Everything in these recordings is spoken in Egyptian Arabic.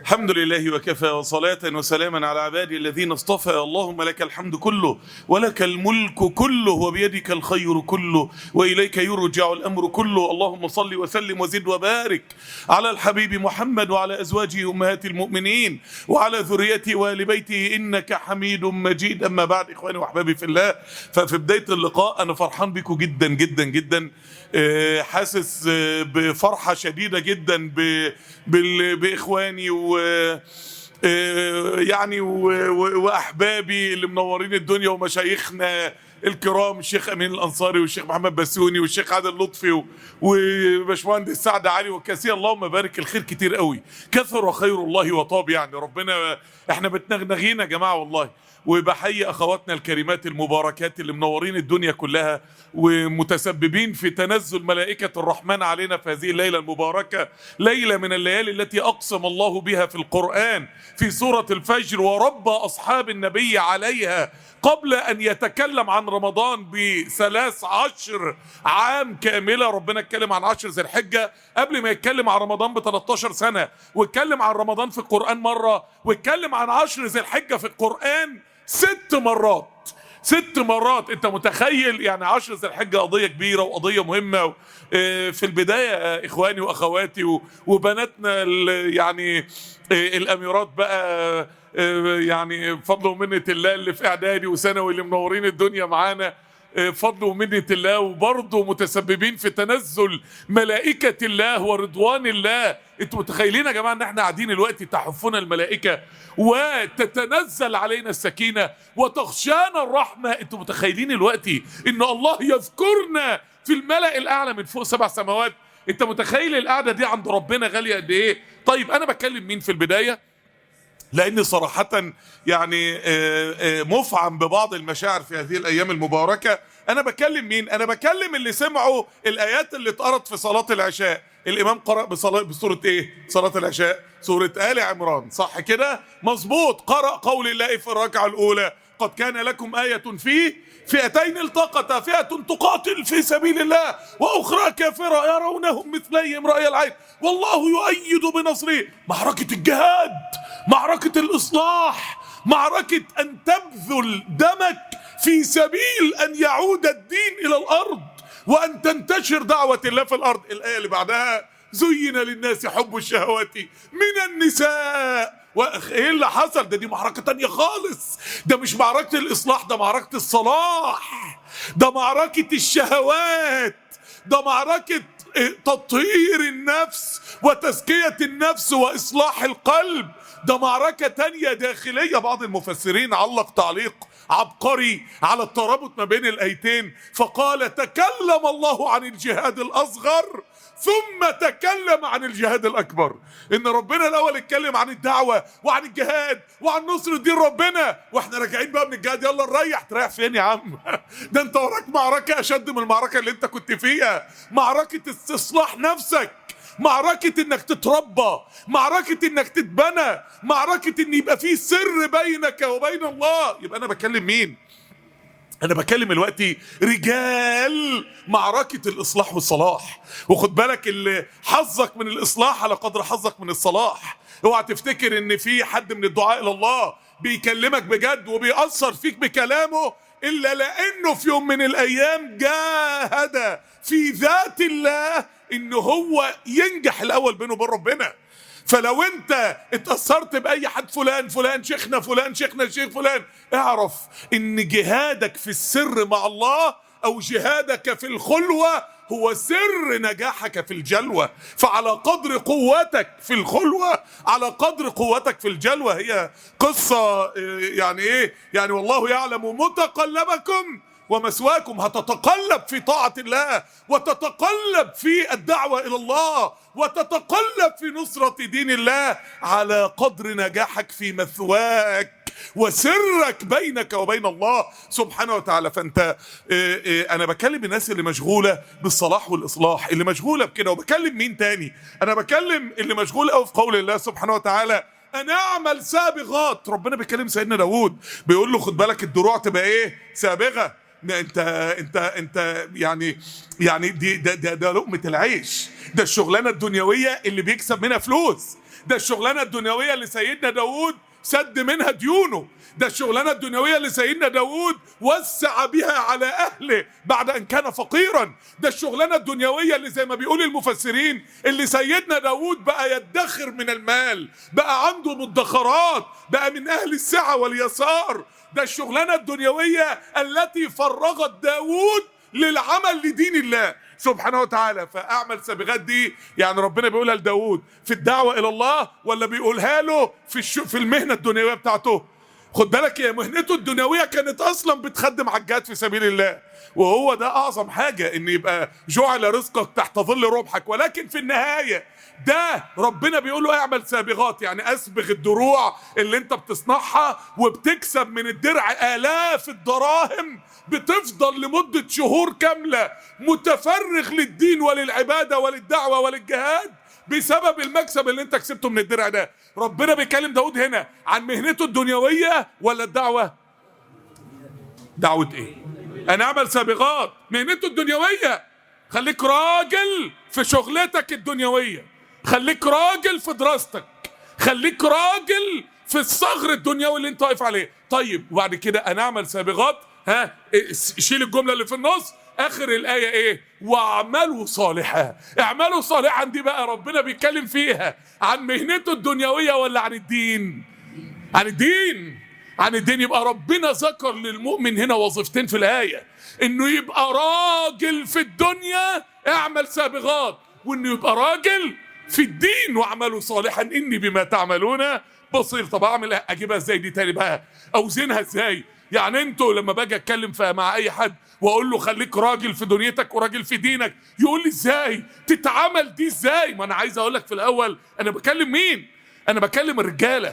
الحمد لله وكفى وصلاة وسلاما على عبادي الذين اصطفى اللهم لك الحمد كله ولك الملك كله وبيدك الخير كله وإليك يرجع الأمر كله اللهم صل وسلم وزد وبارك على الحبيب محمد وعلى أزواجه أمهات المؤمنين وعلى ذريته وآل بيته إنك حميد مجيد أما بعد إخواني وأحبابي في الله ففي بداية اللقاء أنا فرحان بكم جدا جدا جدا آه، حاسس آه، بفرحة شديدة جدا ب- بال- بإخواني و آه، يعني و- و- واحبابي اللي منورين الدنيا ومشايخنا الكرام الشيخ امين الانصاري والشيخ محمد بسيوني والشيخ عادل لطفي و- وباشمهندس سعد علي وكثير اللهم بارك الخير كتير قوي كثر خير الله وطاب يعني ربنا احنا بتنغنغين يا جماعه والله وبحيي اخواتنا الكريمات المباركات اللي منورين الدنيا كلها ومتسببين في تنزل ملائكه الرحمن علينا في هذه الليله المباركه ليله من الليالي التي اقسم الله بها في القران في سوره الفجر ورب اصحاب النبي عليها قبل ان يتكلم عن رمضان بثلاث عشر عام كامله ربنا اتكلم عن عشر ذي الحجه قبل ما يتكلم عن رمضان ب 13 سنه واتكلم عن رمضان في القران مره واتكلم عن عشر ذي الحجه في القران ست مرات ست مرات انت متخيل يعني عشر ذي الحجه قضيه كبيره وقضيه مهمه و- آه، في البدايه آه، اخواني واخواتي و- وبناتنا ال- يعني آه، الاميرات بقى آه، يعني بفضل ومنه الله اللي في اعدادي وثانوي اللي منورين الدنيا معانا آه، بفضل ومنه الله وبرضه متسببين في تنزل ملائكه الله ورضوان الله انتوا متخيلين يا جماعه ان احنا قاعدين دلوقتي تحفنا الملائكه وتتنزل علينا السكينه وتغشانا الرحمه انتوا متخيلين دلوقتي ان الله يذكرنا في الملأ الاعلى من فوق سبع سماوات انت متخيل القعده دي عند ربنا غاليه قد ايه طيب انا بكلم مين في البدايه لاني صراحه يعني آه، آه، مفعم ببعض المشاعر في هذه الايام المباركه انا بكلم مين انا بكلم اللي سمعوا الايات اللي اتقرت في صلاه العشاء الامام قرأ بصلاة بسوره ايه صلاه العشاء سوره ال عمران صح كده مظبوط قرأ قول الله في الركعه الاولى قد كان لكم آية في فئتين التقتا فئة تقاتل في سبيل الله وأخرى كافرة يرونهم مثليهم رأي العين والله يؤيد بنصره معركة الجهاد معركة الإصلاح معركة أن تبذل دمك في سبيل أن يعود الدين إلى الأرض وأن تنتشر دعوة الله في الأرض الآية اللي بعدها زين للناس حب الشهوات من النساء واخ ايه اللي حصل ده دي معركة تانية خالص ده مش معركة الإصلاح ده معركة الصلاح ده معركة الشهوات ده معركة تطهير النفس وتزكية النفس وإصلاح القلب ده معركة تانية داخلية بعض المفسرين علق تعليق عبقري على الترابط ما بين الآيتين فقال تكلم الله عن الجهاد الأصغر ثم تكلم عن الجهاد الأكبر إن ربنا الأول اتكلم عن الدعوة وعن الجهاد وعن نصر دين ربنا وإحنا راجعين بقى من الجهاد يلا نريح تريح فين يا عم ده أنت وراك معركة أشد من المعركة اللي أنت كنت فيها معركة استصلاح نفسك معركة انك تتربى معركة انك تتبنى معركة ان يبقى في سر بينك وبين الله يبقى انا بكلم مين انا بكلم دلوقتي رجال معركة الاصلاح والصلاح وخد بالك اللي حظك من الاصلاح على قدر حظك من الصلاح اوعى تفتكر ان في حد من الدعاء الى الله بيكلمك بجد وبيأثر فيك بكلامه الا لانه في يوم من الايام جاهد في ذات الله ان هو ينجح الاول بينه وبين ربنا فلو انت اتأثرت بأي حد فلان فلان شيخنا فلان شيخنا شيخ فلان اعرف ان جهادك في السر مع الله او جهادك في الخلوة هو سر نجاحك في الجلوة فعلى قدر قوتك في الخلوة على قدر قوتك في الجلوة هي قصة اه، يعني ايه يعني والله يعلم متقلبكم ومثواكم هتتقلب في طاعة الله وتتقلب في الدعوة إلى الله وتتقلب في نصرة دين الله على قدر نجاحك في مثواك وسرك بينك وبين الله سبحانه وتعالى فانت اه، اه، انا بكلم الناس اللي مشغوله بالصلاح والاصلاح اللي مشغوله بكده وبكلم مين تاني انا بكلم اللي مشغول قوي في قول الله سبحانه وتعالى انا اعمل سابغات ربنا بيكلم سيدنا داوود بيقول له خد بالك الدروع تبقى ايه سابغه انت انت انت يعني يعني دي ده ده, ده لقمه العيش ده الشغلانه الدنيويه اللي بيكسب منها فلوس ده الشغلانه الدنيويه اللي سيدنا داوود سد منها ديونه ده الشغلانه الدنيويه اللي سيدنا داوود وسع بها على اهله بعد ان كان فقيرا ده الشغلانه الدنيويه اللي زي ما بيقول المفسرين اللي سيدنا داوود بقى يدخر من المال بقى عنده مدخرات بقى من اهل السعه واليسار ده الشغلانه الدنيويه التي فرغت داوود للعمل لدين الله سبحانه وتعالى فاعمل سابغات دي يعني ربنا بيقولها لداود في الدعوه الى الله ولا بيقولها له في الش... في المهنه الدنيويه بتاعته خد بالك يا مهنته الدنيويه كانت اصلا بتخدم على الجهاد في سبيل الله وهو ده اعظم حاجه ان يبقى جعل رزقك تحت ظل رمحك ولكن في النهايه ده ربنا بيقول له اعمل سابغات يعني اسبغ الدروع اللي انت بتصنعها وبتكسب من الدرع الاف الدراهم بتفضل لمده شهور كامله متفرغ للدين وللعباده وللدعوه وللجهاد بسبب المكسب اللي انت كسبته من الدرع ده ربنا بيكلم داود هنا عن مهنته الدنيويه ولا الدعوه دعوه ايه انا اعمل سابغات مهنته الدنيويه خليك راجل في شغلتك الدنيويه خليك راجل في دراستك خليك راجل في الصغر الدنيوي اللي انت واقف عليه طيب وبعد كده انا اعمل سابغات ها شيل الجمله اللي في النص اخر الايه ايه واعملوا صالحا اعملوا صالحا دي بقى ربنا بيتكلم فيها عن مهنته الدنيويه ولا عن الدين عن الدين عن الدين يبقى ربنا ذكر للمؤمن هنا وظيفتين في الايه انه يبقى راجل في الدنيا اعمل سابغات وانه يبقى راجل في الدين واعملوا صالحا اني بما تعملون بصير طب اعمل اجيبها ازاي دي تاني بقى اوزنها ازاي يعني انتوا لما باجي اتكلم مع اي حد واقول له خليك راجل في دنيتك وراجل في دينك يقول لي ازاي تتعمل دي ازاي ما انا عايز اقول لك في الاول انا بكلم مين انا بكلم الرجاله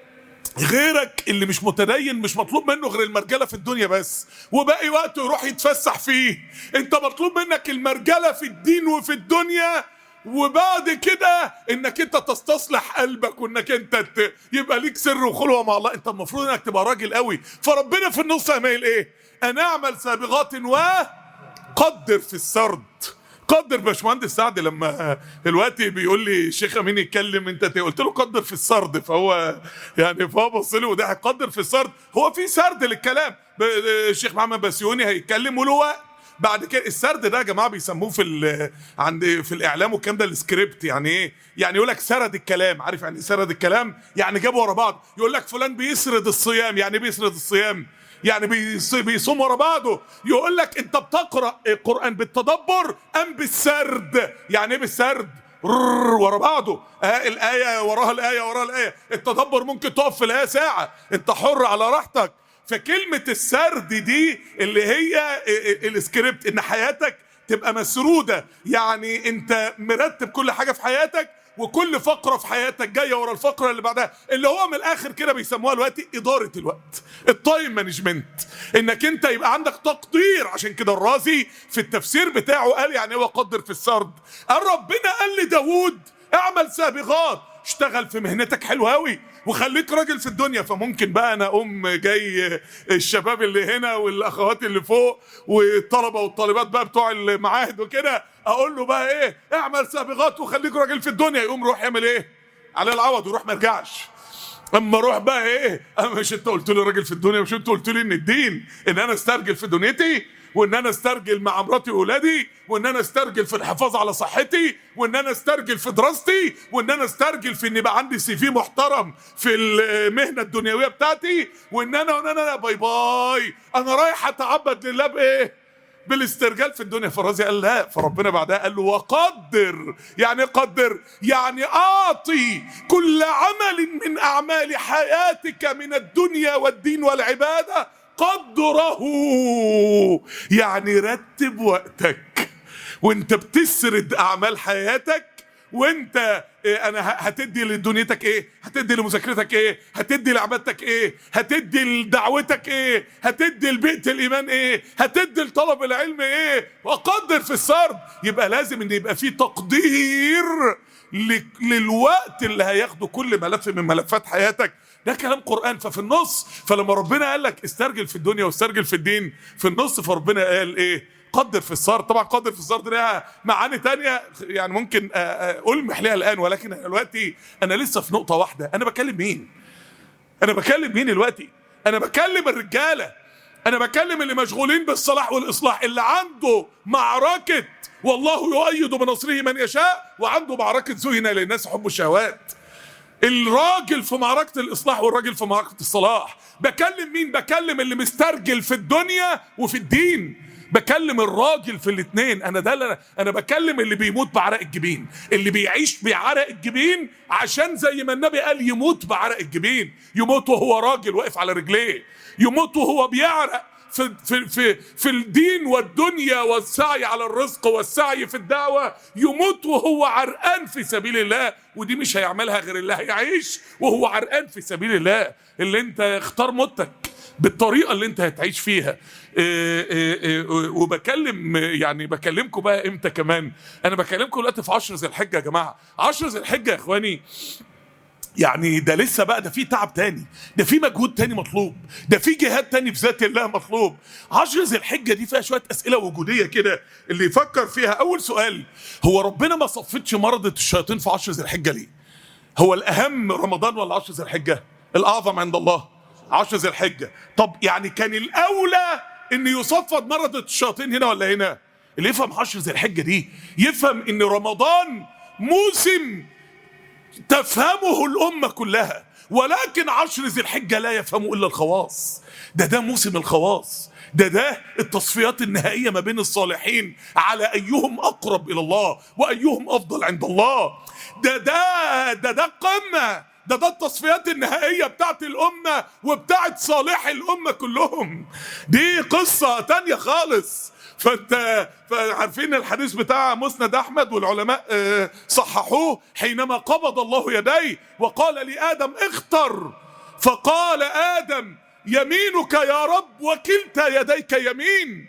غيرك اللي مش متدين مش مطلوب منه غير المرجله في الدنيا بس وباقي وقته يروح يتفسح فيه انت مطلوب منك المرجله في الدين وفي الدنيا وبعد كده انك انت تستصلح قلبك وانك انت ت... يبقى ليك سر وخلوه مع الله انت المفروض انك تبقى راجل قوي فربنا في النص عمال ايه انا اعمل سابغات وقدر في السرد قدر باشمهندس سعد لما دلوقتي بيقول لي الشيخ امين يتكلم انت قلت له قدر في السرد فهو يعني فهو بص لي وضحك قدر في السرد هو في سرد للكلام الشيخ محمد بسيوني هيتكلم وله وقت بعد كده السرد ده يا جماعه بيسموه في عند في الاعلام والكلام ده السكريبت يعني ايه؟ يعني يقول لك سرد الكلام عارف يعني سرد الكلام؟ يعني جابوا ورا بعض يقول لك فلان بيسرد الصيام يعني ايه بيسرد الصيام؟ يعني بيصوم ورا بعضه يقول لك انت بتقرا القران بالتدبر ام بالسرد يعني ايه بالسرد ورا بعضه آه الايه وراها الايه وراها الايه التدبر ممكن تقف في الايه ساعه انت حر على راحتك فكلمة السرد دي اللي هي السكريبت ان حياتك تبقى مسرودة يعني انت مرتب كل حاجة في حياتك وكل فقرة في حياتك جاية ورا الفقرة اللي بعدها اللي هو من الآخر كده بيسموها دلوقتي إدارة الوقت التايم مانجمنت إنك أنت يبقى عندك تقدير عشان كده الرازي في التفسير بتاعه قال يعني هو قدر في السرد قال ربنا قال لداود اعمل سابغات اشتغل في مهنتك حلو قوي وخليك راجل في الدنيا فممكن بقى انا اقوم جاي الشباب اللي هنا والاخوات اللي فوق والطلبه والطالبات بقى بتوع المعاهد وكده اقول له بقى ايه اعمل سابغات وخليك راجل في الدنيا يقوم روح يعمل ايه على العوض ويروح ما يرجعش اما اروح بقى ايه اما مش انت قلت لي راجل في الدنيا مش انت قلت لي ان الدين ان انا استرجل في دنيتي وان انا استرجل مع مراتي واولادي وان انا استرجل في الحفاظ على صحتي وان انا استرجل في دراستي وان انا استرجل في ان يبقى عندي سي في محترم في المهنه الدنيويه بتاعتي وان انا وان انا باي باي انا رايح اتعبد لله بايه بالاسترجال في الدنيا فالرازي قال لا فربنا بعدها قال له وقدر يعني قدر يعني اعطي كل عمل من اعمال حياتك من الدنيا والدين والعباده قدره يعني رتب وقتك وانت بتسرد اعمال حياتك وانت إيه انا هتدي لدنيتك ايه هتدي لمذاكرتك ايه هتدي لعبادتك ايه هتدي لدعوتك ايه هتدي لبيئة الايمان ايه هتدي لطلب العلم ايه وقدر في السرد يبقى لازم ان يبقى في تقدير للوقت اللي هياخده كل ملف من ملفات حياتك ده كلام قران ففي النص فلما ربنا قال لك استرجل في الدنيا واسترجل في الدين في النص فربنا قال ايه قدر في الصار طبعا قدر في الصار دي لها معاني تانية يعني ممكن آه، آه، ألمح ليها الآن ولكن أنا دلوقتي أنا لسه في نقطة واحدة أنا بكلم مين أنا بكلم مين دلوقتي أنا بكلم الرجالة أنا بكلم اللي مشغولين بالصلاح والإصلاح اللي عنده معركة والله يؤيد بنصره من يشاء وعنده معركة زين للناس حب الشهوات الراجل في معركة الإصلاح والراجل في معركة الصلاح بكلم مين بكلم اللي مسترجل في الدنيا وفي الدين بكلم الراجل في الاثنين انا ده اللي أنا- انا بكلم اللي بيموت بعرق الجبين اللي بيعيش بعرق الجبين عشان زي ما النبي قال يموت بعرق الجبين يموت وهو راجل واقف على رجليه يموت وهو بيعرق في في في في الدين والدنيا والسعي على الرزق والسعي في الدعوه يموت وهو عرقان في سبيل الله ودي مش هيعملها غير اللي هيعيش وهو عرقان في سبيل الله اللي انت اختار موتك بالطريقه اللي انت هتعيش فيها إيه إيه إيه وبكلم يعني بكلمكم بقى امتى كمان انا بكلمكم دلوقتي في 10 ذي الحجه يا جماعه 10 ذي الحجه يا اخواني يعني ده لسه بقى ده في تعب تاني ده في مجهود تاني مطلوب ده في جهاد تاني في ذات الله مطلوب عشر ذي الحجة دي فيها شوية أسئلة وجودية كده اللي يفكر فيها أول سؤال هو ربنا ما صفتش مرضة الشياطين في عشر ذي الحجة ليه هو الأهم رمضان ولا عشر ذي الحجة الأعظم عند الله عشر ذي الحجة طب يعني كان الأولى إن يصفد مرضة الشياطين هنا ولا هنا اللي يفهم عشر ذي الحجة دي يفهم إن رمضان موسم تفهمه الأمة كلها ولكن عشر ذي الحجة لا يفهمه إلا الخواص ده ده موسم الخواص ده ده التصفيات النهائية ما بين الصالحين على أيهم أقرب إلى الله وأيهم أفضل عند الله ده ده ده ده قمة ده ده التصفيات النهائية بتاعت الأمة وبتاعت صالح الأمة كلهم دي قصة تانية خالص فانت عارفين الحديث بتاع مسند احمد والعلماء آه، صححوه حينما قبض الله يديه وقال لادم اختر فقال ادم يمينك يا رب وكلتا يديك يمين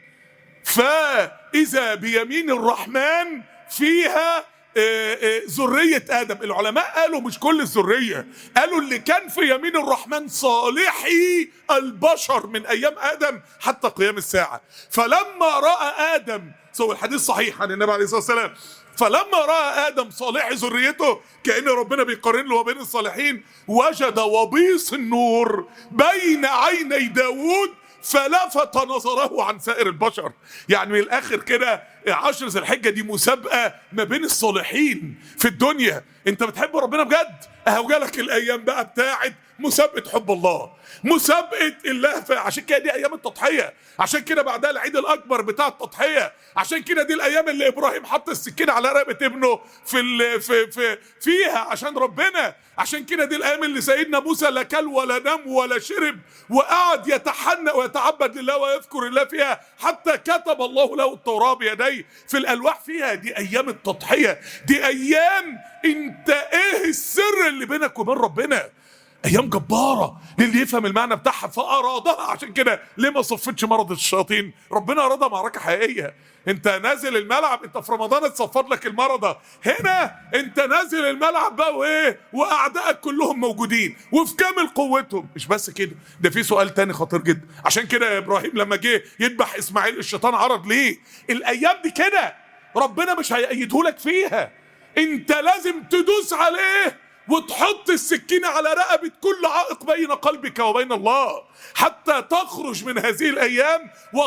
فاذا بيمين الرحمن فيها آه، آه، ذرية آدم العلماء قالوا مش كل الذرية قالوا اللي كان في يمين الرحمن صالحي البشر من أيام آدم حتى قيام الساعة فلما رأى آدم سوى الحديث صحيح عن النبي عليه الصلاة والسلام فلما رأى آدم صالح ذريته كأن ربنا بيقارن له وبين الصالحين وجد وبيص النور بين عيني داود فلفت نظره عن سائر البشر يعني من الاخر كده عشر ذي الحجه دي مسابقه ما بين الصالحين في الدنيا انت بتحب ربنا بجد اهو جالك الايام بقى بتاعت مسابقه حب الله مسابقه الله ف- عشان كده دي ايام التضحيه عشان كده بعدها العيد الاكبر بتاع التضحيه عشان كده دي الايام اللي ابراهيم حط السكينه على رقبه ابنه في ال في في فيها عشان ربنا عشان كده دي الايام اللي سيدنا موسى لا كل ولا نام ولا شرب وقعد يتحنى ويتعبد لله ويذكر الله فيها حتى كتب الله له التوراه بيديه في الالواح فيها دي ايام التضحيه دي ايام انت ايه السر اللي بينك وبين ربنا ايام جباره للي يفهم المعنى بتاعها فارادها عشان كده ليه ما صفتش مرض الشياطين ربنا ارادها معركه حقيقيه انت نازل الملعب انت في رمضان اتصفد لك المرضى هنا انت نازل الملعب بقى وايه واعدائك كلهم موجودين وفي كامل قوتهم مش بس كده ده في سؤال تاني خطير جدا عشان كده يا ابراهيم لما جه يذبح اسماعيل الشيطان عرض ليه الايام دي كده ربنا مش هيأيدهولك فيها انت لازم تدوس عليه وتحط السكينة على رقبة كل عائق بين قلبك وبين الله حتى تخرج من هذه الأيام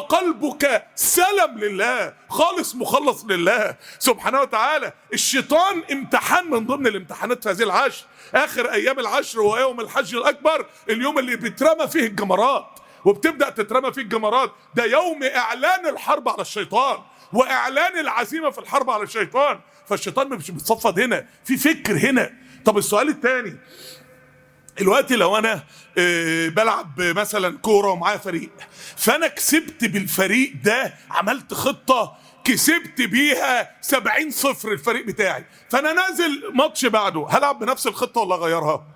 وقلبك سلم لله خالص مخلص لله سبحانه وتعالى الشيطان امتحان من ضمن الامتحانات في هذه العشر آخر أيام العشر هو يوم الحج الأكبر اليوم اللي بيترمى فيه الجمرات وبتبدأ تترمى فيه الجمرات ده يوم إعلان الحرب على الشيطان واعلان العزيمه في الحرب على الشيطان فالشيطان مش بيتصفد هنا في فكر هنا طب السؤال الثاني دلوقتي لو انا آه، بلعب مثلا كوره ومعايا فريق فانا كسبت بالفريق ده عملت خطه كسبت بيها 70 صفر الفريق بتاعي فانا نازل ماتش بعده هلعب بنفس الخطه ولا اغيرها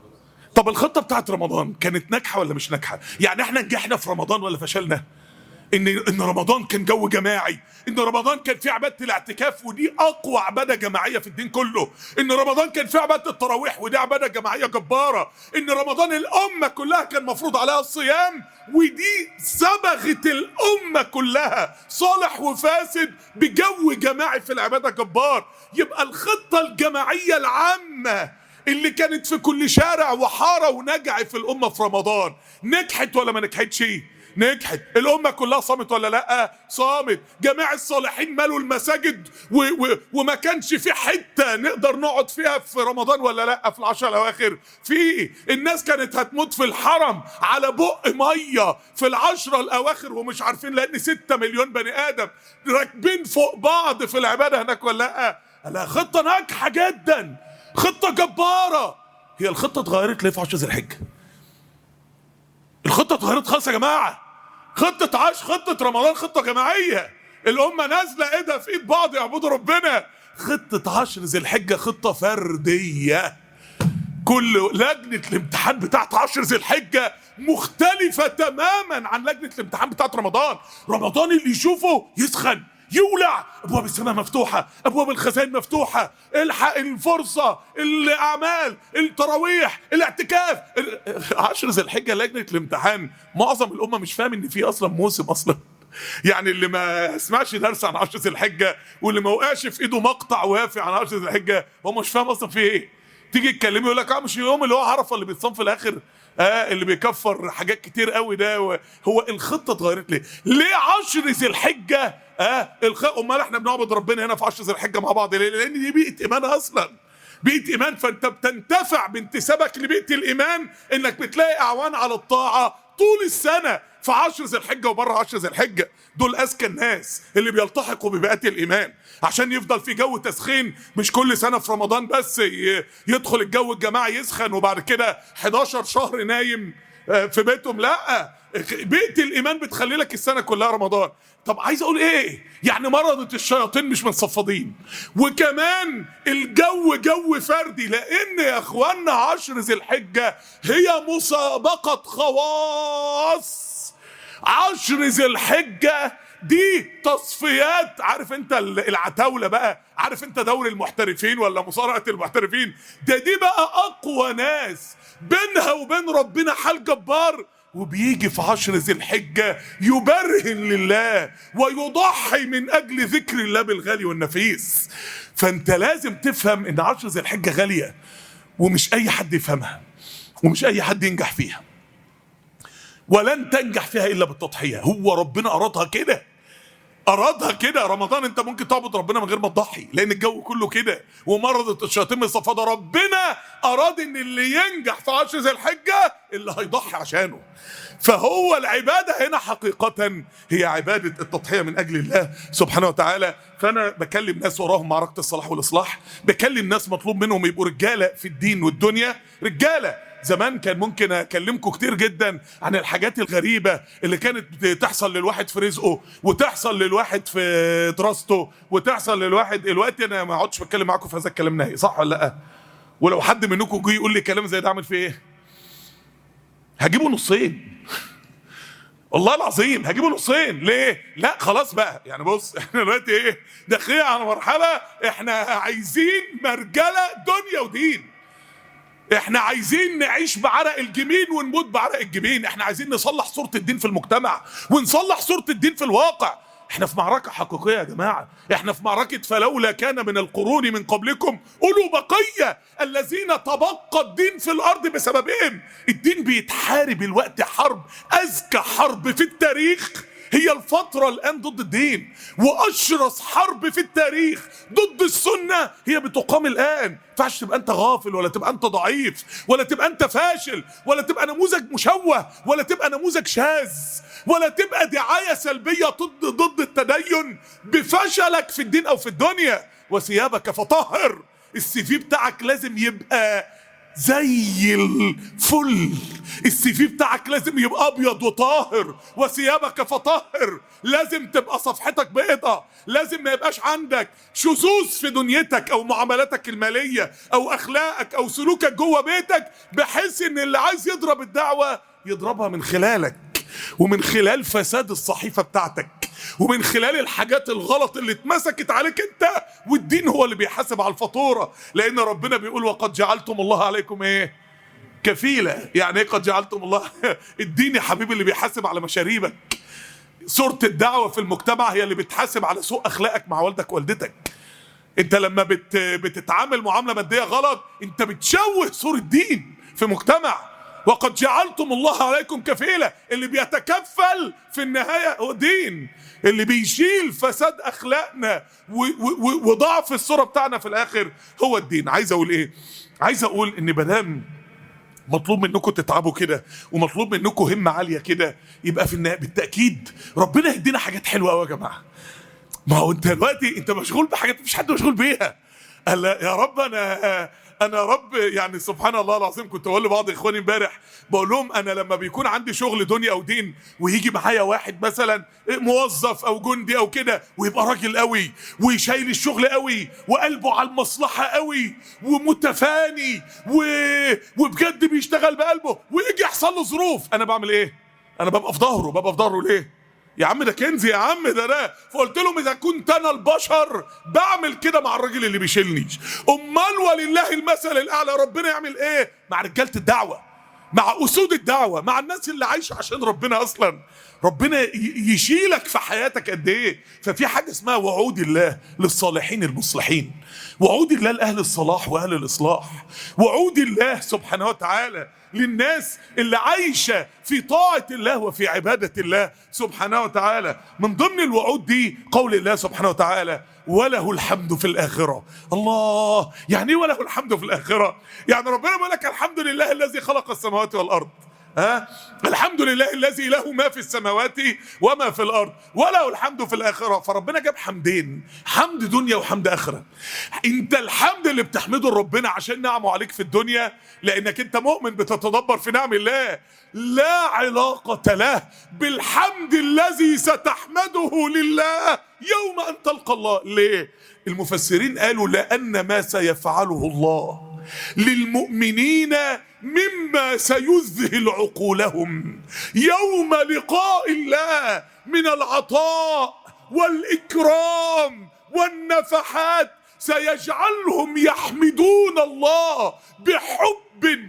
طب الخطه بتاعت رمضان كانت ناجحه ولا مش ناجحه يعني احنا نجحنا في رمضان ولا فشلنا ان ان رمضان كان جو جماعي ان رمضان كان فيه عباده الاعتكاف ودي اقوى عباده جماعيه في الدين كله ان رمضان كان فيه عباده التراويح ودي عباده جماعيه جباره ان رمضان الامه كلها كان مفروض عليها الصيام ودي صبغت الامه كلها صالح وفاسد بجو جماعي في العباده جبار يبقى الخطه الجماعيه العامه اللي كانت في كل شارع وحاره ونجع في الامه في رمضان نجحت ولا ما نجحتش نجحت الامه كلها صامت ولا لا صامت جميع الصالحين مالوا المساجد و و وما كانش في حته نقدر نقعد فيها في رمضان ولا لا في العشر الاواخر في الناس كانت هتموت في الحرم على بق ميه في العشرة الاواخر ومش عارفين لان ستة مليون بني ادم راكبين فوق بعض في العباده هناك ولا لا لا خطه ناجحه جدا خطه جباره هي الخطه اتغيرت ليه في 10 ذي الحجه الخطه اتغيرت خالص يا جماعه خطه عاش خطه رمضان خطه جماعيه الامه نازله ايدها في ايد بعض يعبدوا ربنا خطه عشر ذي الحجه خطه فرديه كل لجنه الامتحان بتاعت عشر ذي الحجه مختلفه تماما عن لجنه الامتحان بتاعت رمضان رمضان اللي يشوفه يسخن يولع ابواب السماء مفتوحه ابواب الخزائن مفتوحه الحق الفرصه الاعمال التراويح الاعتكاف عشر ذي الحجه لجنه الامتحان معظم الامه مش فاهم ان في اصلا موسم اصلا يعني اللي ما سمعش درس عن عشر ذي الحجه واللي ما وقعش في ايده مقطع وافي عن عشر ذي الحجه هو مش فاهم اصلا في ايه تيجي تكلمه يقول لك اه مش اليوم اللي هو عرفه اللي بيتصام في الاخر اه اللي بيكفر حاجات كتير قوي ده هو الخطه اتغيرت ليه؟ ليه عشر ذي الحجه اه الخ... امال احنا بنعبد ربنا هنا في عشر ذي الحجه مع بعض ليه؟ لان دي بيئه ايمان اصلا بيئه ايمان فانت بتنتفع بانتسابك لبيئه الايمان انك بتلاقي اعوان على الطاعه طول السنه في عشر ذي الحجه وبره عشر ذي الحجه دول اذكى الناس اللي بيلتحقوا ببيئات الايمان عشان يفضل في جو تسخين مش كل سنه في رمضان بس يدخل الجو الجماعي يسخن وبعد كده 11 شهر نايم في بيتهم لا بيئه الايمان بتخلي لك السنه كلها رمضان طب عايز اقول ايه يعني مرضت الشياطين مش متصفدين وكمان الجو جو فردي لان يا اخوانا عشر ذي الحجه هي مسابقه خواص عشر ذي الحجه دي تصفيات عارف انت العتاوله بقى عارف انت دوري المحترفين ولا مصارعه المحترفين ده دي بقى اقوى ناس بينها وبين ربنا حال جبار وبيجي في عشر ذي الحجة يبرهن لله ويضحي من أجل ذكر الله بالغالي والنفيس فأنت لازم تفهم إن عشر ذي الحجة غالية ومش أي حد يفهمها ومش أي حد ينجح فيها ولن تنجح فيها إلا بالتضحية هو ربنا أرادها كده ارادها كده رمضان انت ممكن تعبد ربنا من غير ما تضحي لان الجو كله كده ومرضت الشياطين من الصفاده ربنا اراد ان اللي ينجح في عشر ذي الحجه اللي هيضحي عشانه فهو العباده هنا حقيقه هي عباده التضحيه من اجل الله سبحانه وتعالى فانا بكلم ناس وراهم معركه الصلاح والاصلاح بكلم ناس مطلوب منهم يبقوا رجاله في الدين والدنيا رجاله زمان كان ممكن اكلمكم كتير جدا عن الحاجات الغريبه اللي كانت بتحصل للواحد في رزقه وتحصل للواحد في دراسته وتحصل للواحد دلوقتي انا ما اقعدش بتكلم معاكم في هذا الكلام نهائي صح ولا لا ولو حد منكم جه يقول لي كلام زي ده اعمل فيه ايه هجيبه نصين والله العظيم هجيبه نصين ليه لا خلاص بقى يعني بص احنا دلوقتي ايه داخلين على مرحله احنا عايزين مرجله دنيا ودين احنا عايزين نعيش بعرق الجبين ونموت بعرق الجبين احنا عايزين نصلح صورة الدين في المجتمع ونصلح صورة الدين في الواقع احنا في معركة حقيقية يا جماعة احنا في معركة فلولا كان من القرون من قبلكم أولو بقية الذين تبقى الدين في الأرض بسببهم الدين بيتحارب الوقت حرب أذكى حرب في التاريخ هي الفترة الآن ضد الدين وأشرس حرب في التاريخ ضد السنة هي بتقام الآن ينفعش تبقى أنت غافل ولا تبقى أنت ضعيف ولا تبقى أنت فاشل ولا تبقى نموذج مشوه ولا تبقى نموذج شاذ ولا تبقى دعاية سلبية ضد ضد التدين بفشلك في الدين أو في الدنيا وثيابك فطهر السي في بتاعك لازم يبقى زي الفل السي في بتاعك لازم يبقى ابيض وطاهر وثيابك فطهر لازم تبقى صفحتك بيضة لازم ما يبقاش عندك شذوذ في دنيتك او معاملاتك الماليه او اخلاقك او سلوكك جوه بيتك بحيث ان اللي عايز يضرب الدعوه يضربها من خلالك ومن خلال فساد الصحيفة بتاعتك ومن خلال الحاجات الغلط اللي اتمسكت عليك انت والدين هو اللي بيحاسب على الفاتورة لان ربنا بيقول وقد جعلتم الله عليكم ايه كفيلة يعني ايه قد جعلتم الله الدين يا حبيبي اللي بيحاسب على مشاريبك صورة الدعوة في المجتمع هي اللي بتحاسب على سوء أخلاقك مع والدك ووالدتك انت لما بت بتتعامل معاملة مادية غلط انت بتشوه صورة دين في مجتمع وقد جعلتم الله عليكم كفيلة اللي بيتكفل في النهاية هو دين اللي بيشيل فساد أخلاقنا و- و- و- وضعف الصورة بتاعنا في الآخر هو الدين عايز أقول إيه عايز أقول إن مدام مطلوب منكم تتعبوا كده ومطلوب منكم همة عالية كده يبقى في النهاية بالتأكيد ربنا يدينا حاجات حلوة قوي يا جماعة ما هو انت دلوقتي انت مشغول بحاجات مفيش حد مشغول بيها قال لا يا رب انا انا يا رب يعني سبحان الله العظيم كنت بقول لبعض اخواني امبارح بقول لهم انا لما بيكون عندي شغل دنيا او دين ويجي معايا واحد مثلا موظف او جندي او كده ويبقى راجل قوي وشايل الشغل قوي وقلبه على المصلحه قوي ومتفاني و... وبجد بيشتغل بقلبه ويجي يحصل له ظروف انا بعمل ايه؟ انا ببقى في ظهره ببقى في ظهره ليه؟ يا عم ده كنزي يا عم ده انا فقلت لهم اذا كنت انا البشر بعمل كده مع الراجل اللي بيشيلني امال ولله المثل الاعلى ربنا يعمل ايه مع رجاله الدعوه مع اسود الدعوه مع الناس اللي عايشه عشان ربنا اصلا ربنا ي- يشيلك في حياتك قد ايه ففي حاجه اسمها وعود الله للصالحين المصلحين وعود الله لاهل الصلاح واهل الاصلاح وعود الله سبحانه وتعالى للناس اللي عايشة في طاعة الله وفي عبادة الله سبحانه وتعالى من ضمن الوعود دي قول الله سبحانه وتعالى وله الحمد في الآخرة الله يعني ايه وله الحمد في الآخرة يعني ربنا بيقول لك الحمد لله الذي خلق السماوات والأرض ها الحمد لله الذي له ما في السماوات وما في الارض وله الحمد في الاخره فربنا جاب حمدين حمد دنيا وحمد اخره انت الحمد اللي بتحمده لربنا عشان نعمه عليك في الدنيا لانك انت مؤمن بتتدبر في نعم الله لا علاقه له بالحمد الذي ستحمده لله يوم ان تلقى الله ليه المفسرين قالوا لان ما سيفعله الله للمؤمنين مما سيذهل عقولهم يوم لقاء الله من العطاء والاكرام والنفحات سيجعلهم يحمدون الله بحب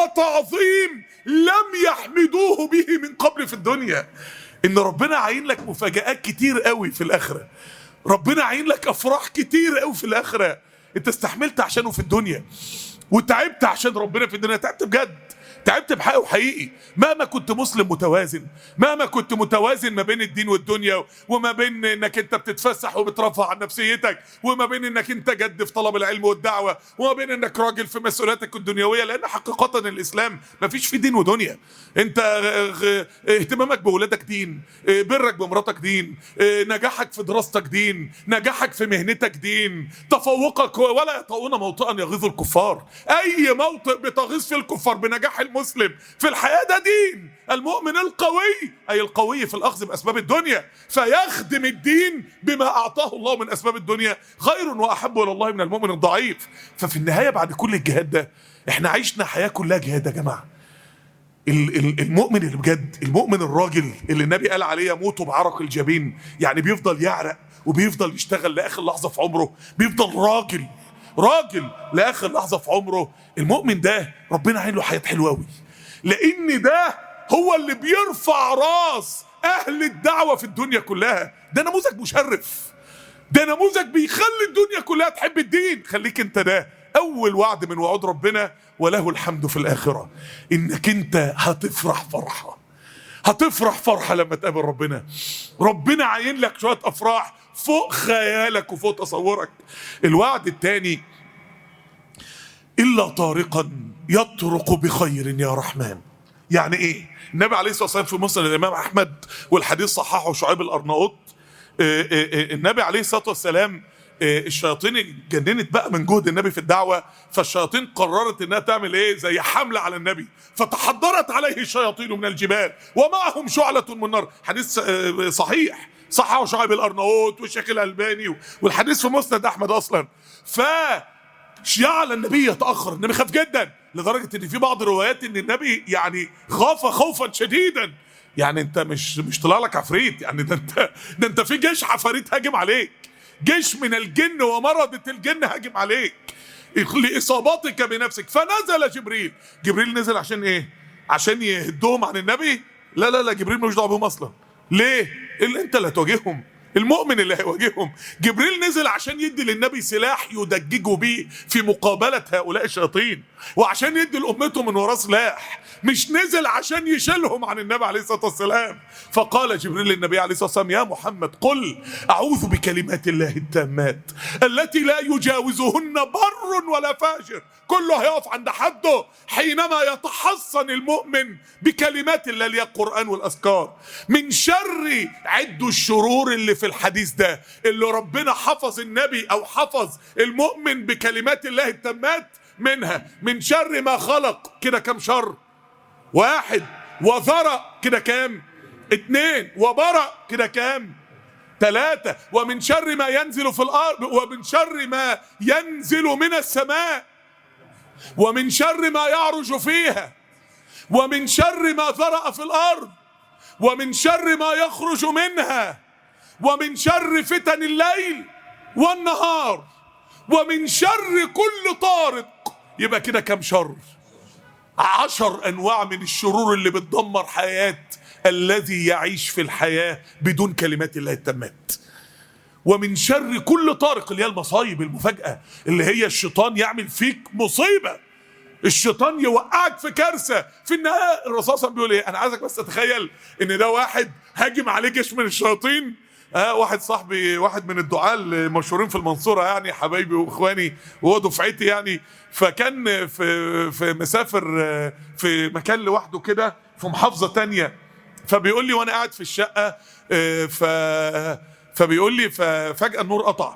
وتعظيم لم يحمدوه به من قبل في الدنيا ان ربنا عين لك مفاجآت كتير قوي في الاخره ربنا عين لك افراح كتير قوي في الاخره انت استحملت عشانه في الدنيا وتعبت عشان ربنا في الدنيا تعبت بجد تعبت بحقه وحقيقي مهما كنت مسلم متوازن مهما كنت متوازن ما بين الدين والدنيا وما بين انك انت بتتفسح وبترفع عن نفسيتك وما بين انك انت جد في طلب العلم والدعوه وما بين انك راجل في مسؤولياتك الدنيويه لان حقيقه الاسلام ما فيش فيه دين ودنيا انت غ- اهتمامك بولادك دين اه، برك بمراتك دين اه، نجاحك في دراستك دين نجاحك في مهنتك دين تفوقك ولا يطؤون موطئا يغيظ الكفار اي موطئ بتغيظ في الكفار بنجاح المسلم في الحياه ده دين المؤمن القوي اي القوي في الاخذ باسباب الدنيا فيخدم الدين بما اعطاه الله من اسباب الدنيا خير واحب الى الله من المؤمن الضعيف ففي النهايه بعد كل الجهاد ده احنا عشنا حياه كلها جهاد يا جماعه ال- ال- المؤمن اللي بجد المؤمن الراجل اللي النبي قال عليه يموت بعرق الجبين يعني بيفضل يعرق وبيفضل يشتغل لاخر لحظه في عمره بيفضل راجل راجل لاخر لحظه في عمره المؤمن ده ربنا عين له حياه حلوه قوي لان ده هو اللي بيرفع راس اهل الدعوه في الدنيا كلها ده نموذج مشرف ده نموذج بيخلي الدنيا كلها تحب الدين خليك انت ده اول وعد من وعود ربنا وله الحمد في الاخره انك انت هتفرح فرحه هتفرح فرحه لما تقابل ربنا ربنا عاين لك شويه افراح فوق خيالك وفوق تصورك الوعد الثاني الا طارقا يطرق بخير يا رحمن يعني ايه النبي عليه الصلاه والسلام في مسند الامام احمد والحديث صححه شعيب الارناؤوط آه، آه، آه، النبي عليه الصلاه والسلام آه، الشياطين اتجننت بقى من جهد النبي في الدعوه فالشياطين قررت انها تعمل ايه زي حمله على النبي فتحضرت عليه الشياطين من الجبال ومعهم شعله من نار حديث آه، صحيح صححه شعيب الارناؤوط والشيخ الالباني والحديث في مسند احمد اصلا ف جعل النبي يتاخر النبي خاف جدا لدرجه ان في بعض الروايات ان النبي يعني خاف خوفا شديدا يعني انت مش مش طلع لك عفريت يعني ده انت ده انت في جيش عفاريت هاجم عليك جيش من الجن ومرضة الجن هاجم عليك لإصابتك بنفسك فنزل جبريل جبريل نزل عشان ايه عشان يهدهم عن النبي لا لا لا جبريل ملوش دعوه بهم اصلا ليه اللي انت اللي هتواجههم المؤمن اللي هيواجههم جبريل نزل عشان يدي للنبي سلاح يدججوا بيه في مقابلة هؤلاء الشياطين وعشان يدي لأمته من وراه سلاح مش نزل عشان يشيلهم عن النبي عليه الصلاة والسلام فقال جبريل للنبي عليه الصلاة والسلام يا محمد قل أعوذ بكلمات الله التامات التي لا يجاوزهن بر ولا فاجر كله هيقف عند حده حينما يتحصن المؤمن بكلمات الله اللي هي القرآن والأذكار من شر عد الشرور اللي في الحديث ده اللي ربنا حفظ النبي أو حفظ المؤمن بكلمات الله التامات منها من شر ما خلق كده كم شر واحد وذرأ كده كام اتنين وبرأ كده كام ثلاثة ومن شر ما ينزل في الأرض ومن شر ما ينزل من السماء ومن شر ما يعرج فيها ومن شر ما ذرأ في الأرض ومن شر ما يخرج منها ومن شر فتن الليل والنهار ومن شر كل طارق يبقى كده كم شر عشر أنواع من الشرور اللي بتدمر حياة الذي يعيش في الحياة بدون كلمات الله التامات ومن شر كل طارق اللي هي المصايب المفاجأة اللي هي الشيطان يعمل فيك مصيبة الشيطان يوقعك في كارثة في النهاية الرسول صلى الله عليه وسلم بيقول ايه انا عايزك بس تتخيل ان ده واحد هاجم عليه جيش من الشياطين آه واحد صاحبي واحد من الدعاة المشهورين في المنصورة يعني حبايبي واخواني وهو دفعتي يعني فكان في في مسافر آه، في مكان لوحده كده في محافظة تانية فبيقول لي وانا قاعد في الشقة آه، ف فبيقول لي ففجأة النور قطع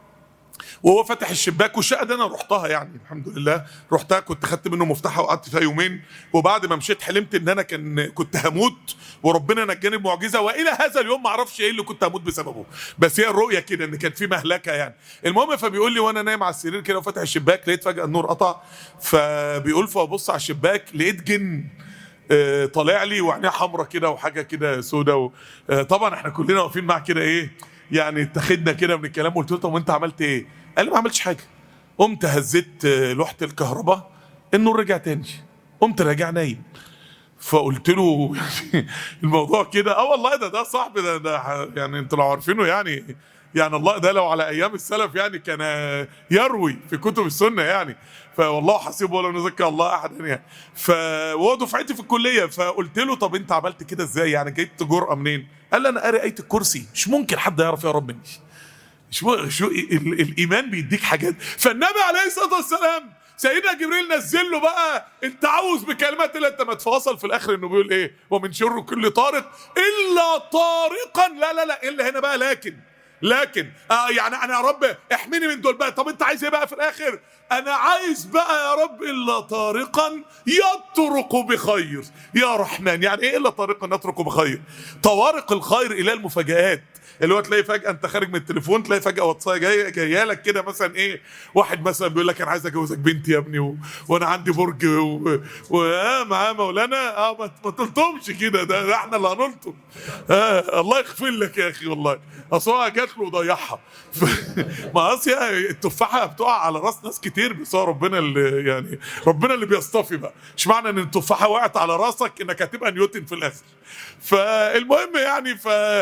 وهو فاتح الشباك والشقه دي انا رحتها يعني الحمد لله رحتها كنت خدت منه مفتاحها وقعدت فيها يومين وبعد ما مشيت حلمت ان انا كان كنت هموت وربنا نجاني بمعجزه والى هذا اليوم ما اعرفش ايه اللي كنت هموت بسببه بس هي الرؤيه كده ان كان في مهلكه يعني المهم فبيقول لي وانا نايم على السرير كده وفاتح الشباك لقيت فجاه النور قطع فبيقول فببص على الشباك لقيت جن آه، طالع لي وعينيه حمرا كده وحاجه كده سودا و... آه، طبعا احنا كلنا واقفين معاه كده ايه يعني اتخذنا كده من الكلام وقلت له طب وانت عملت ايه؟ قال لي ما عملتش حاجه قمت هزيت آه، لوحه الكهرباء النور رجع تاني قمت راجع نايم فقلت له يعني الموضوع كده اه والله ده ده صاحبي ده, ده ح- يعني انتوا لو عارفينه يعني يعني الله ده لو على ايام السلف يعني كان يروي في كتب السنه يعني فوالله حسيبه ولا نزكى الله احدا يعني فهو دفعتي في الكليه فقلت له طب انت عملت كده ازاي يعني جبت جرأه منين؟ قال لي انا قاري ايه الكرسي مش ممكن حد يعرف يقرب مني شو شو ال- الايمان بيديك حاجات فالنبي عليه الصلاه والسلام سيدنا جبريل نزل له بقى التعوذ بكلمات الله انت ما تفاصل في الاخر انه بيقول ايه ومن شر كل طارق الا طارقا لا لا لا الا هنا بقى لكن لكن آه يعني انا يا رب احميني من دول بقى طب انت عايز ايه بقى في الاخر انا عايز بقى يا رب الا طارقا يطرق بخير يا رحمن يعني ايه الا طارقا يطرق بخير طوارق الخير الى المفاجآت اللي هو تلاقي فجأة انت خارج من التليفون تلاقي فجأة واتساب جاية جاية لك كده مثلا ايه واحد مثلا بيقول لك انا عايز اجوزك بنتي يا ابني و... وانا عندي برج و... و... آه معاه مولانا اه ما, ما تلطمش كده ده, ده احنا اللي هنلطم آه الله يغفر لك يا اخي والله اصل هو جات له وضيعها ف... ما اصل هي التفاحة بتقع على راس ناس كتير بس هو ربنا اللي يعني ربنا اللي بيصطفي بقى مش معنى ان التفاحة وقعت على راسك انك هتبقى نيوتن في الاخر فالمهم يعني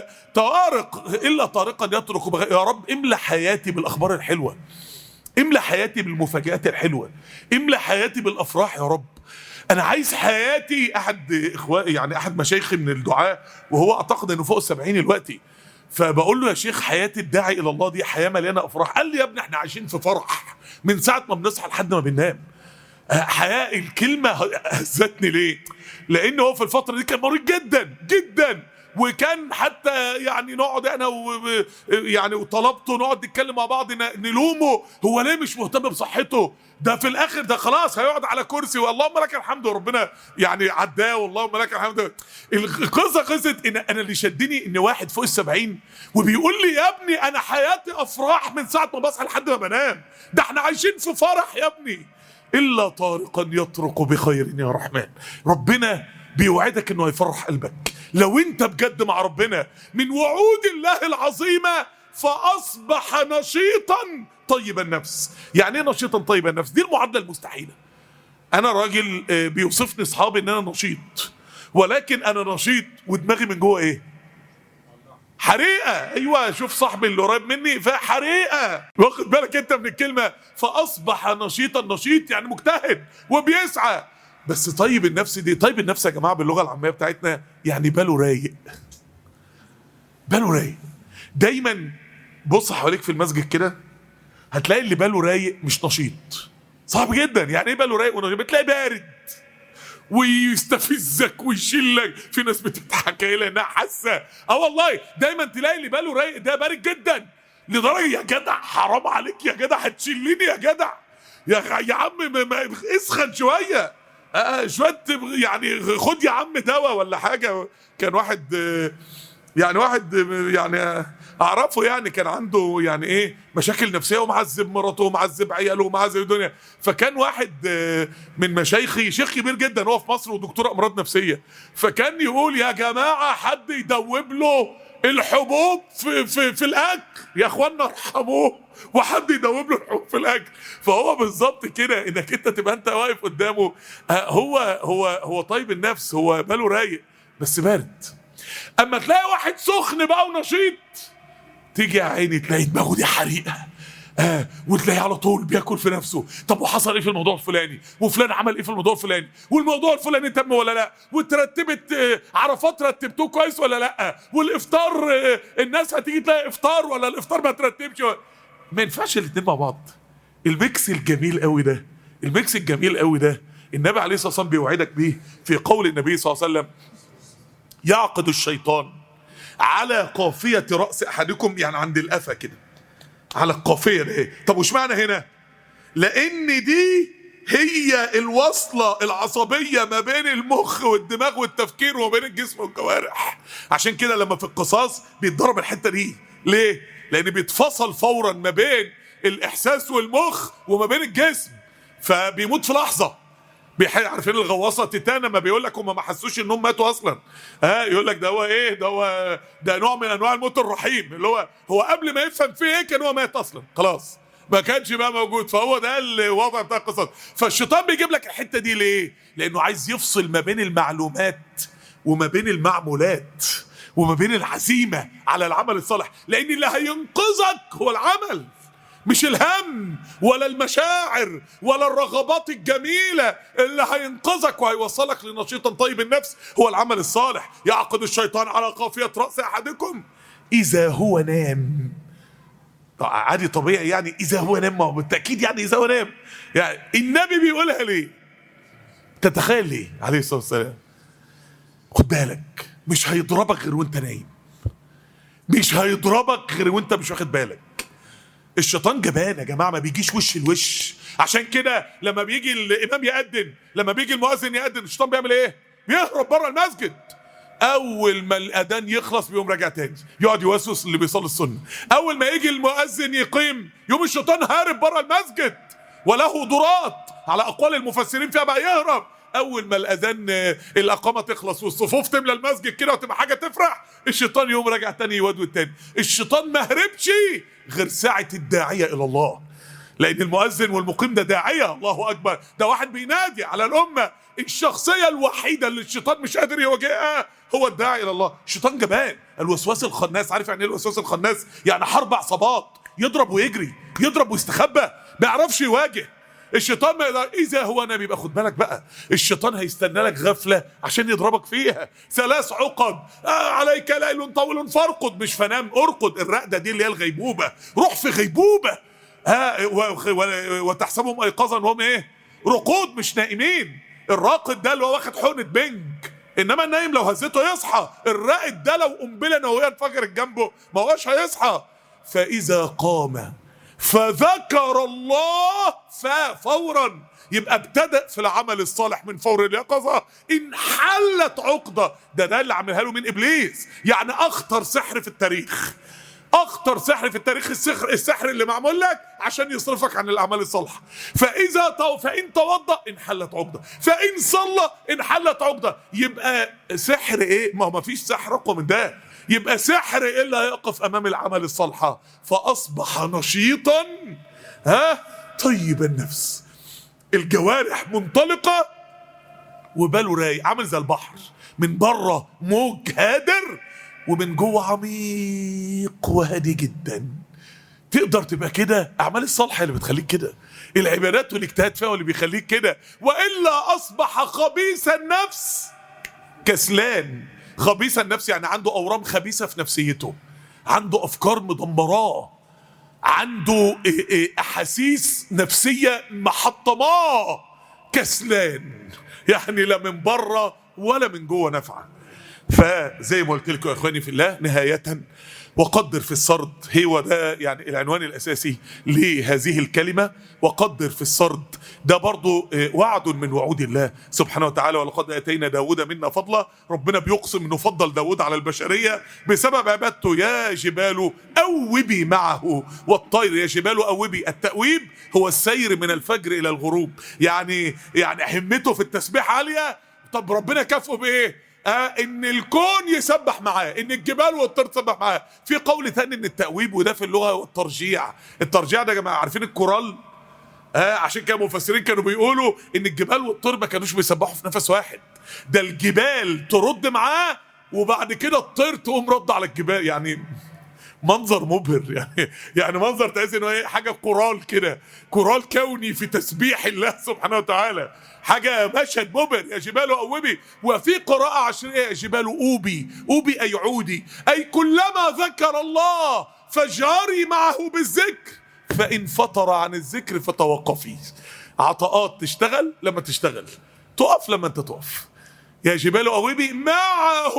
فطارق الا طارقا يطرق بغ... يا رب املى حياتي بالاخبار الحلوه املى حياتي بالمفاجآت الحلوه املى حياتي بالافراح يا رب انا عايز حياتي احد اخوائي يعني احد مشايخي من الدعاء وهو اعتقد انه فوق السبعين دلوقتي فبقول له يا شيخ حياة الداعي الى الله دي حياه مليانه افراح قال لي يا ابني احنا عايشين في فرح من ساعه ما بنصحى لحد ما بننام حياة الكلمة هزتني ليه؟ لأن هو في الفترة دي كان مريض جدا جدا وكان حتى يعني نقعد انا و يعني وطلبته نقعد نتكلم مع بعض ن- نلومه هو ليه مش مهتم بصحته ده في الاخر ده خلاص هيقعد على كرسي واللهم لك الحمد وربنا يعني عداه واللهم لك الحمد القصه قصه ان انا اللي شدني ان واحد فوق السبعين وبيقول لي يا ابني انا حياتي افراح من ساعه ما بصحى لحد ما بنام ده احنا عايشين في فرح يا ابني الا طارقا يطرق بخير يا رحمن ربنا بيوعدك انه هيفرح قلبك لو انت بجد مع ربنا من وعود الله العظيمه فاصبح نشيطا طيب النفس يعني ايه نشيطا طيب النفس دي المعادله المستحيله انا راجل آه، بيوصفني اصحابي ان انا نشيط ولكن انا نشيط ودماغي من جوه ايه حريقه ايوه شوف صاحبي اللي قريب مني فحريقه واخد بالك انت من الكلمه فاصبح نشيطا نشيط يعني مجتهد وبيسعى بس طيب النفس دي طيب النفس يا جماعه باللغه العاميه بتاعتنا يعني باله رايق باله رايق دايما بص حواليك في المسجد كده هتلاقي اللي باله رايق مش نشيط صعب جدا يعني ايه باله رايق ونشيط بتلاقي بارد ويستفزك ويشيلك في ناس بتضحك لي انها حاسه اه والله دايما تلاقي اللي باله رايق ده بارد جدا لدرجه يا جدع حرام عليك يا جدع هتشيلني يا جدع يا يا عم ما- ما- اسخن شويه آه شويه يعني خد يا عم دواء ولا حاجه كان واحد آه، يعني واحد آه، يعني آه، اعرفه يعني كان عنده يعني ايه مشاكل نفسيه ومعذب مراته ومعذب عياله ومعذب الدنيا فكان واحد آه، من مشايخي شيخ كبير جدا هو في مصر ودكتور امراض نفسيه فكان يقول يا جماعه حد يدوب له الحبوب في في في الاكل يا اخوانا ارحموه وحد يدوب له الحبوب في الاكل فهو بالظبط كده انك انت تبقى انت واقف قدامه آه، هو هو هو طيب النفس هو باله رايق بس بارد اما تلاقي واحد سخن بقى ونشيط تيجي يا عيني تلاقي دماغه دي حريقه آه وتلاقيه على طول بياكل في نفسه طب وحصل ايه في الموضوع الفلاني وفلان عمل ايه في الموضوع الفلاني والموضوع الفلاني تم ولا لا وترتبت آه عرفات رتبتوه كويس ولا لا والافطار آه الناس هتيجي تلاقي افطار ولا الافطار ما ترتبش ولا- ما ينفعش الاتنين مع بعض الميكس الجميل قوي ده الميكس الجميل قوي ده النبي عليه الصلاه والسلام بيوعدك بيه في قول النبي صلى الله عليه وسلم يعقد الشيطان على قافية رأس أحدكم يعني عند القفا كده على القافية ده طب وش معنى هنا لأن دي هي الوصلة العصبية ما بين المخ والدماغ والتفكير وما بين الجسم والجوارح عشان كده لما في القصاص بيتضرب الحتة دي ليه؟ لأن بيتفصل فورا ما بين الإحساس والمخ وما بين الجسم فبيموت في لحظة بيح- عارفين الغواصه تيتانا ما بيقول لك هم ما حسوش انهم ماتوا اصلا ها يقول لك ده هو ايه ده هو ده نوع من انواع الموت الرحيم اللي هو هو قبل ما يفهم فيه ايه كان هو مات اصلا خلاص ما كانش بقى موجود فهو ده الوضع بتاع القصص فالشيطان بيجيب لك الحته دي ليه؟ لانه عايز يفصل ما بين المعلومات وما بين المعمولات وما بين العزيمه على العمل الصالح لان اللي هينقذك هو العمل مش الهم ولا المشاعر ولا الرغبات الجميلة اللي هينقذك وهيوصلك لنشيطا طيب النفس هو العمل الصالح يعقد الشيطان على قافية رأس أحدكم إذا هو نام طب عادي طبيعي يعني إذا هو نام ما هو بالتأكيد يعني إذا هو نام يعني النبي بيقولها ليه تتخيل ليه عليه الصلاة والسلام خد بالك مش هيضربك غير وانت نايم مش هيضربك غير وانت مش واخد بالك الشيطان جبان يا جماعه ما بيجيش وش لوش عشان كده لما بيجي الامام يأذن لما بيجي المؤذن يأذن الشيطان بيعمل ايه؟ بيهرب بره المسجد اول ما الاذان يخلص بيقوم راجع تاني يقعد يوسوس اللي بيصلي السنه اول ما يجي المؤذن يقيم يوم الشيطان هارب بره المسجد وله ضرات على اقوال المفسرين فيها بقى يهرب اول ما الاذان آه، الاقامه تخلص والصفوف تملى المسجد كده وتبقى حاجه تفرح الشيطان يقوم راجع تاني يودود تاني الشيطان ما هربش غير ساعه الداعيه الى الله لان المؤذن والمقيم ده داعيه الله اكبر ده واحد بينادي على الامه الشخصيه الوحيده اللي الشيطان مش قادر يواجهها هو الداعي الى الله الشيطان جبان الوسواس الخناس عارف يعني ايه الوسواس الخناس يعني حرب عصابات يضرب ويجري يضرب ويستخبى ما يعرفش يواجه الشيطان ما يقدر اذا هو نبي يبقى خد بالك بقى الشيطان هيستنى لك غفله عشان يضربك فيها ثلاث عقد آه عليك ليل طويل فارقد مش فنام ارقد الرقده دي اللي هي الغيبوبه روح في غيبوبه ها و- و- وتحسبهم ايقاظا وهم ايه رقود مش نائمين الراقد ده اللي هو واخد حقنه بنج انما النايم لو هزته يصحى الراقد ده لو قنبله نوويه انفجرت جنبه ما هوش هيصحى فاذا قام فذكر الله ففورا يبقى ابتدأ في العمل الصالح من فور اليقظة انحلت عقدة ده ده اللي عملها له من إبليس يعني أخطر سحر في التاريخ اخطر سحر في التاريخ السحر السحر اللي معمول لك عشان يصرفك عن الاعمال الصالحه فاذا تو فان توضا انحلت عقده فان صلى انحلت عقده يبقى سحر ايه ما هو ما فيش سحر اقوى من ده يبقى سحر ايه اللي هيقف امام العمل الصالحه فاصبح نشيطا ها طيب النفس الجوارح منطلقه وباله رايق عامل زي البحر من بره موج هادر ومن جوه عميق وهادي جدا تقدر تبقى كده اعمال الصالحه اللي بتخليك كده العبادات والاجتهاد فيها اللي بيخليك كده والا اصبح خبيث النفس كسلان خبيث النفس يعني عنده اورام خبيثه في نفسيته عنده افكار مدمراه عنده إيه إيه احاسيس نفسيه محطماه كسلان يعني لا من بره ولا من جوه نافعه فزي ما قلت لكم يا اخواني في الله نهايه وقدر في السرد هو ده يعني العنوان الاساسي لهذه الكلمه وقدر في السرد ده برضو آه، وعد من وعود الله سبحانه وتعالى ولقد اتينا داود منا فضلا ربنا بيقسم انه فضل داود على البشريه بسبب عبادته يا جبال اوبي معه والطير يا جبال اوبي التاويب هو السير من الفجر الى الغروب يعني يعني همته في التسبيح عاليه طب ربنا كافئه بايه آه ان الكون يسبح معاه ان الجبال والطير تسبح معاه في قول ثاني ان التأويب وده في اللغة والترجيع الترجيع ده يا جماعة عارفين الكورال آه عشان كده مفسرين كانوا بيقولوا ان الجبال والطير ما كانوش بيسبحوا في نفس واحد ده الجبال ترد معاه وبعد كده الطير تقوم رد على الجبال يعني منظر مبهر يعني يعني منظر تحس انه ايه حاجه كورال كده كورال كوني في تسبيح الله سبحانه وتعالى حاجه مشهد مبهر يا جبال اوبي وفي قراءه عشريه يا جبال اوبي اوبي اي عودي اي كلما ذكر الله فجاري معه بالذكر فان فطر عن الذكر فتوقفي عطاءات تشتغل لما تشتغل تقف لما انت تقف يا جبال أويبي معه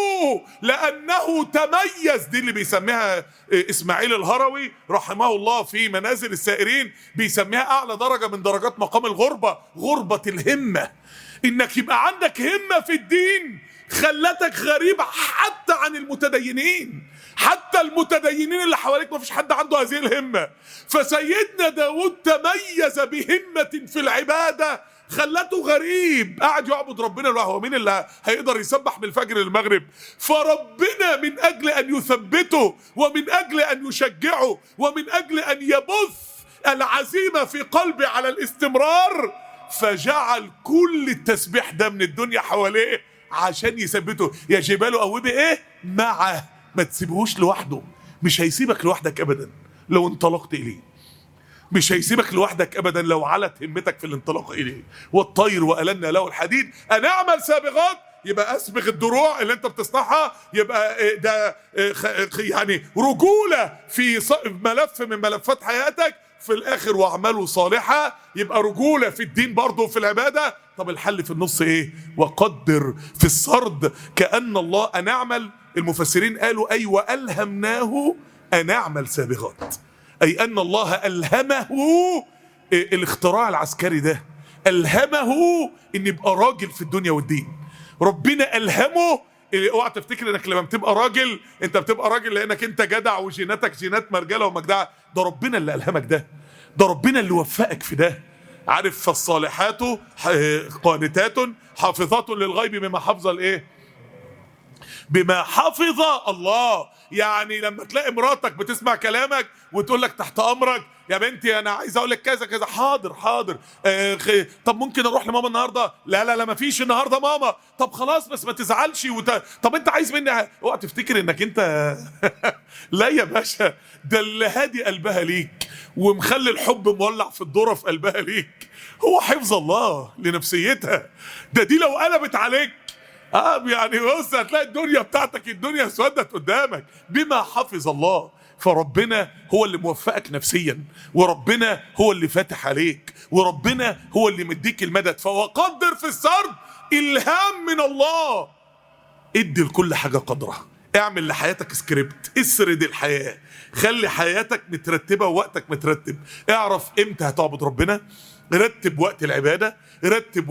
لأنه تميز دي اللي بيسميها إسماعيل الهروي رحمه الله في منازل السائرين بيسميها أعلى درجة من درجات مقام الغربة غربة الهمة إنك يبقى عندك همة في الدين خلتك غريب حتى عن المتدينين حتى المتدينين اللي حواليك ما فيش حد عنده هذه الهمة فسيدنا داود تميز بهمة في العبادة خلته غريب قاعد يعبد ربنا لوحده هو مين اللي هيقدر يسبح من الفجر للمغرب فربنا من اجل ان يثبته ومن اجل ان يشجعه ومن اجل ان يبث العزيمه في قلبه على الاستمرار فجعل كل التسبيح ده من الدنيا حواليه عشان يثبته يا جبال اوبي ايه معه ما تسيبهوش لوحده مش هيسيبك لوحدك ابدا لو انطلقت اليه مش هيسيبك لوحدك ابدا لو علت همتك في الانطلاق اليه والطير والنا له الحديد انا اعمل سابغات يبقى اسبغ الدروع اللي انت بتصنعها يبقى إيه ده إيه خ- يعني رجوله في ص- ملف من ملفات حياتك في الاخر واعماله صالحه يبقى رجوله في الدين برضه في العباده طب الحل في النص ايه وقدر في السرد كان الله ان اعمل المفسرين قالوا اي والهمناه ان اعمل سابغات اي ان الله الهمه الاختراع العسكري ده الهمه ان يبقى راجل في الدنيا والدين ربنا الهمه اوعى تفتكر انك لما بتبقى راجل انت بتبقى راجل لانك انت جدع وجيناتك جينات مرجله ومجدعه ده ربنا اللي الهمك ده ده ربنا اللي وفقك في ده عارف فالصالحات ح- قانتات حافظات للغيب بما حفظ الايه بما حفظ الله يعني لما تلاقي مراتك بتسمع كلامك وتقول لك تحت امرك يا بنتي انا عايز اقول لك كذا كذا حاضر حاضر آه خ- طب ممكن اروح لماما النهارده لا لا لا ما فيش النهارده ماما طب خلاص بس ما تزعلش وت... طب انت عايز مني ع- اوعى تفتكر انك انت لا يا باشا ده اللي هادي قلبها ليك ومخلي الحب مولع في الذره في قلبها ليك هو حفظ الله لنفسيتها ده دي لو قلبت عليك اه يعني بص هتلاقي الدنيا بتاعتك الدنيا اسودت قدامك بما حفظ الله فربنا هو اللي موفقك نفسيا وربنا هو اللي فاتح عليك وربنا هو اللي مديك المدد فوقدر في السرد الهام من الله ادي لكل حاجه قدرها اعمل لحياتك سكريبت اسرد الحياه خلي حياتك مترتبه ووقتك مترتب اعرف امتى هتعبد ربنا رتب وقت العباده رتب وقت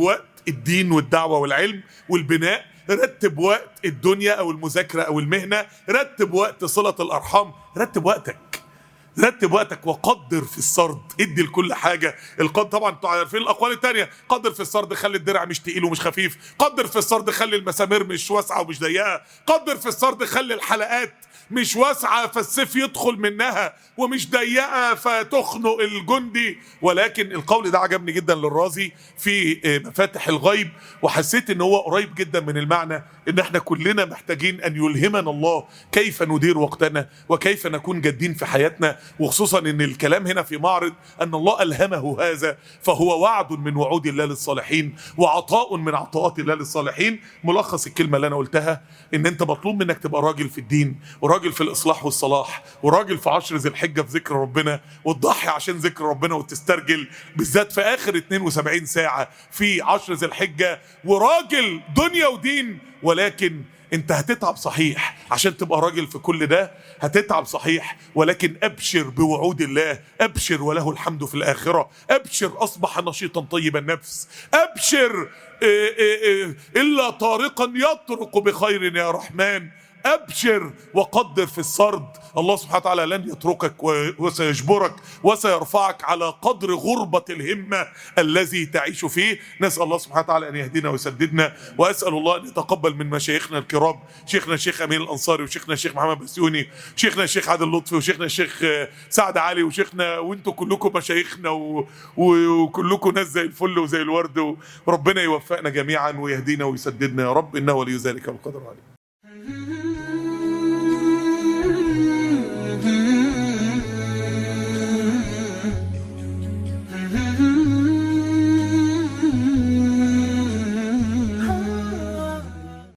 الدين والدعوه والعلم والبناء رتب وقت الدنيا او المذاكره او المهنه رتب وقت صله الارحام رتب وقتك رتب وقتك وقدر في السرد ادي لكل حاجه القد طبعا انتوا عارفين الاقوال التانية قدر في السرد خلي الدرع مش تقيل ومش خفيف قدر في السرد خلي المسامير مش واسعه ومش ضيقه قدر في السرد خلي الحلقات مش واسعه فالسيف يدخل منها ومش ضيقه فتخنق الجندي ولكن القول ده عجبني جدا للرازي في مفاتح الغيب وحسيت ان هو قريب جدا من المعنى ان احنا كلنا محتاجين ان يلهمنا الله كيف ندير وقتنا وكيف نكون جادين في حياتنا وخصوصا ان الكلام هنا في معرض ان الله الهمه هذا فهو وعد من وعود الله للصالحين وعطاء من عطاءات الله للصالحين ملخص الكلمه اللي انا قلتها ان انت مطلوب منك تبقى راجل في الدين وراجل في الاصلاح والصلاح وراجل في عشر ذي الحجه في ذكر ربنا وتضحي عشان ذكر ربنا وتسترجل بالذات في اخر 72 ساعه في عشر ذي الحجه وراجل دنيا ودين ولكن انت هتتعب صحيح عشان تبقى راجل في كل ده هتتعب صحيح ولكن ابشر بوعود الله ابشر وله الحمد في الاخره ابشر اصبح نشيطا طيب النفس ابشر إيه إيه إيه الا طارقا يطرق بخير يا رحمن ابشر وقدر في السرد الله سبحانه وتعالى لن يتركك وسيجبرك وسيرفعك على قدر غربة الهمة الذي تعيش فيه نسأل الله سبحانه وتعالى أن يهدينا ويسددنا وأسأل الله أن يتقبل من مشايخنا الكرام شيخنا الشيخ أمين الأنصاري وشيخنا الشيخ محمد بسيوني شيخنا الشيخ عادل لطفي وشيخنا الشيخ سعد علي وشيخنا وانتوا كلكم مشايخنا و... وكلكم ناس زي الفل وزي الورد وربنا يوفقنا جميعا ويهدينا ويسددنا يا رب إنه ولي ذلك والقدر عليه